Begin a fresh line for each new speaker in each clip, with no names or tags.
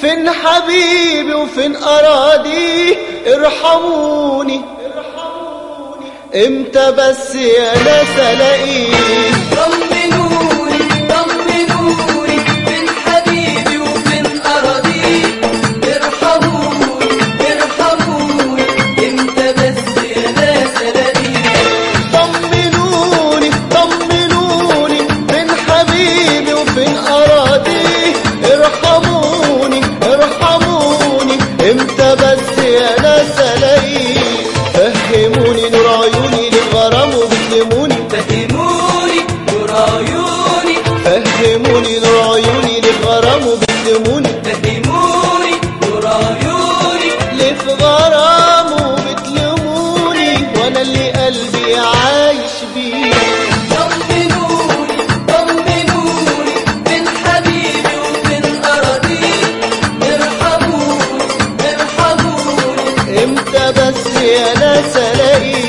فين حبيبي وفين أراضيه ارحموني امتى بس يا ناس الاقيه
طمنوني طمنوني فين حبيبي وفين أراضيه ارحموني ارحموني امتى بس يا ناس ألاقيه
طمنوني طمنوني فين حبيبي وفين أراضيه ارحموني ارحموني امتى بس يا ناس الاقيه فهموني نور عيوني للغرام وبتلموني
فهموني نور عيوني
فهموني نور عيوني للغرام وبتلموني
فهموني نور عيوني
ليه في غرام وبتلموني وانا اللي قلبي عايش بيه
طمنوني طمنوني فين حبيبي وفين أراضيه ارحموني ارحموني
امتى بس يا ناس الاقيه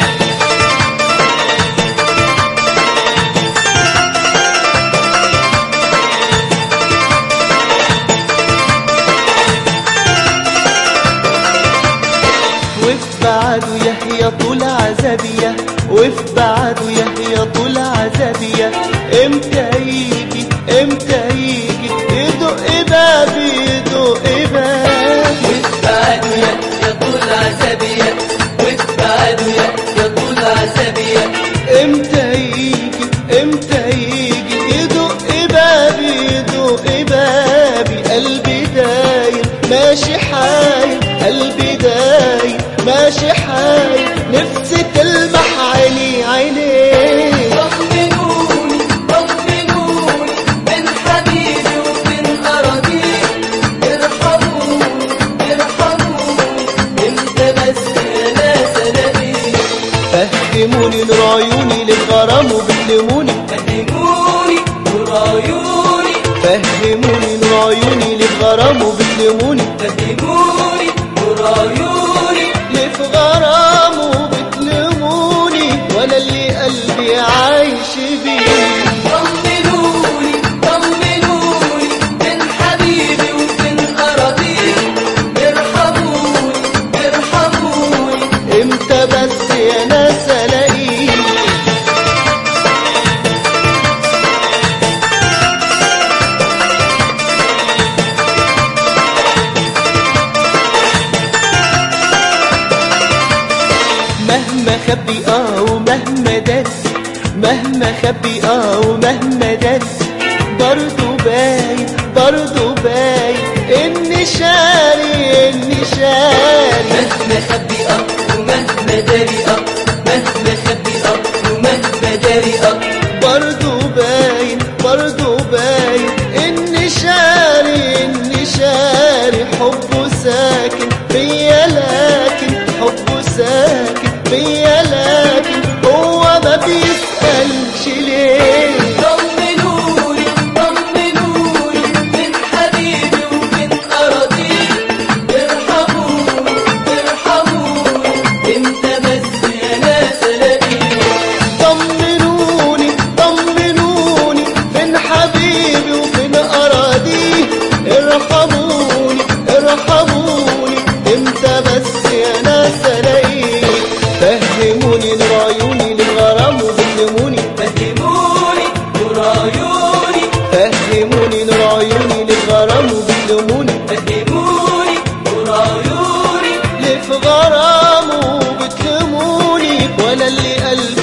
وفي بعده يحيى طول عذابية وفي بعده يحيى طول عذابية امتى يجي امتى يجي يدق بابي يدق بابي
واتبعدوا يا يا طول عذابية واتبعدوا يا يا طول عذابية
امتى يجي امتى يجي يدق بابي يدق بابي قلبي داير ماشي حاير قلبي داير ماشي حاير نفسي تلمح عيني عيني
طمنوني طمنوني من حبيبي وفين أراضيه ارحموني ارحموني امتى بس يا ناس ألاقيه
فهموني نور عيوني للغرام وبتلموني
فهموني نور عيوني
فهموني نور عيوني للغرام وبتلموني
فهموني نور عيوني
ليه في غرام وبتلموني وانا اللي قلبي عايش بيه
طمنوني طمنوني من حبيبي وفين أراضيه ارحموني ارحموني
امتى بس يا ناس الاقيه مهما خبي اه ومهما دس مهما خبي اه ومهما دس برضو باين برضو باين اني شاري اني شاري
مهما خبي أب ومهما داري أب مهما خبي أب ومهما داري أب
برضو باين برضو باين اني شاري اني شاري حبه ساكن فيا لكن حبه ساكن فيا لكن هو ما بيسألش ليه
طمنوني طمنوني من حبيبي وفين أراضيه ارحموني ارحموني امتى بس يا ناس ألاقيه
طمنوني طمنوني فين حبيبي وفين أراضيه ارحموني ارحموني امتى بس يا ناس الاقيه فهموني نور عيوني للغرام وبتلموني
فهموني نور عيوني
فهموني نور عيوني للغرام وبتلموني
فهموني نور عيوني
ليه في غرام وبتلموني وانا اللي قلبي